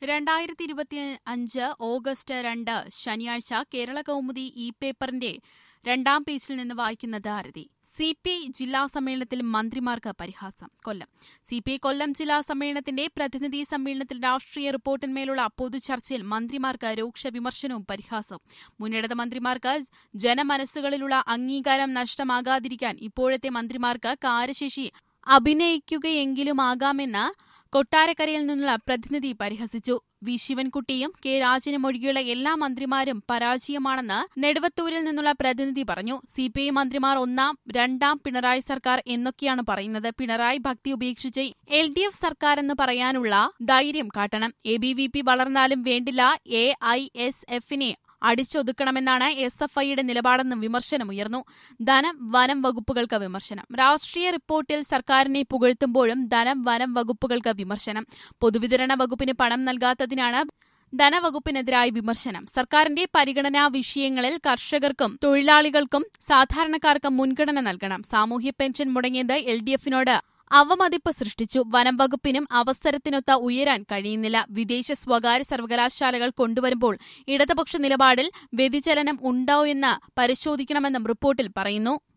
രണ്ടായിരത്തി ഇരുപത്തി അഞ്ച് ഓഗസ്റ്റ് രണ്ട് ശനിയാഴ്ച കേരള കൗമുദി ഇ പേപ്പറിന്റെ രണ്ടാം പേജിൽ നിന്ന് വായിക്കുന്നത് ആരതി സി പി ഐ ജില്ലാ സമ്മേളനത്തിൽ മന്ത്രിമാർക്ക് പരിഹാസം Kollam C P I Kollam ജില്ലാ സമ്മേളനത്തിന്റെ പ്രതിനിധി സമ്മേളനത്തിൽ രാഷ്ട്രീയ റിപ്പോർട്ടിന്മേലുള്ള പൊതുചർച്ചയിൽ മന്ത്രിമാർക്ക് രൂക്ഷ വിമർശനവും പരിഹാസവും മുന്നിടത മന്ത്രിമാർക്ക് ജനമനസ്സുകളിലുള്ള അംഗീകാരം നഷ്ടമാകാതിരിക്കാൻ ഇപ്പോഴത്തെ മന്ത്രിമാർക്ക് കാര്യശേഷി അഭിനയിക്കുകയെങ്കിലുമാകാമെന്ന് കൊട്ടാരക്കരയിൽ നിന്നുള്ള പ്രതിനിധി പരിഹസിച്ചു വി ശിവൻകുട്ടിയും കെ രാജനും ഒഴികെയുള്ള എല്ലാ മന്ത്രിമാരും പരാജയമാണെന്ന് നെടുവത്തൂരിൽ നിന്നുള്ള പ്രതിനിധി പറഞ്ഞു സി പി ഐ മന്ത്രിമാർ ഒന്നാം രണ്ടാം പിണറായി സർക്കാർ എന്നൊക്കെയാണ് പറയുന്നത് പിണറായി ഭക്തി ഉപേക്ഷിച്ച് എൽ ഡി എഫ് സർക്കാർ എന്ന് പറയാനുള്ള ധൈര്യം കാട്ടണം എ ബി വി പി വളർന്നാലും വേണ്ടില്ല എ ഐ എസ് എഫിനെ അടിച്ചൊതുക്കണമെന്നാണ് എസ് എഫ് ഐയുടെ നിലപാടെന്നും വിമർശനമുയർന്നു ധനം വനം വകുപ്പുകൾക്ക് വിമർശനം രാഷ്ട്രീയ റിപ്പോർട്ടിൽ സർക്കാരിനെ പുകഴ്ത്തുമ്പോഴും ധനം വനം വകുപ്പുകൾക്ക് വിമർശനം പൊതുവിതരണ വകുപ്പിന് പണം നൽകാത്തതിനാണ് ധനവകുപ്പിനെതിരായ വിമർശനം സർക്കാരിന്റെ പരിഗണനാ വിഷയങ്ങളിൽ കർഷകർക്കും തൊഴിലാളികൾക്കും സാധാരണക്കാർക്കും മുൻഗണന നൽകണം സാമൂഹ്യ പെൻഷൻ മുടങ്ങിയത് എൽ ഡി എഫിനോട് അവമതിപ്പ് സൃഷ്ടിച്ചു വനം വകുപ്പിനും അവസരത്തിനൊത്ത ഉയരാൻ കഴിയുന്നില്ല വിദേശ സ്വകാര്യ സർവകലാശാലകൾ കൊണ്ടുവരുമ്പോൾ ഇടതുപക്ഷ നിലപാടിൽ വ്യതിചലനം ഉണ്ടോ എന്ന് പരിശോധിക്കണമെന്നും റിപ്പോർട്ടിൽ പറയുന്നു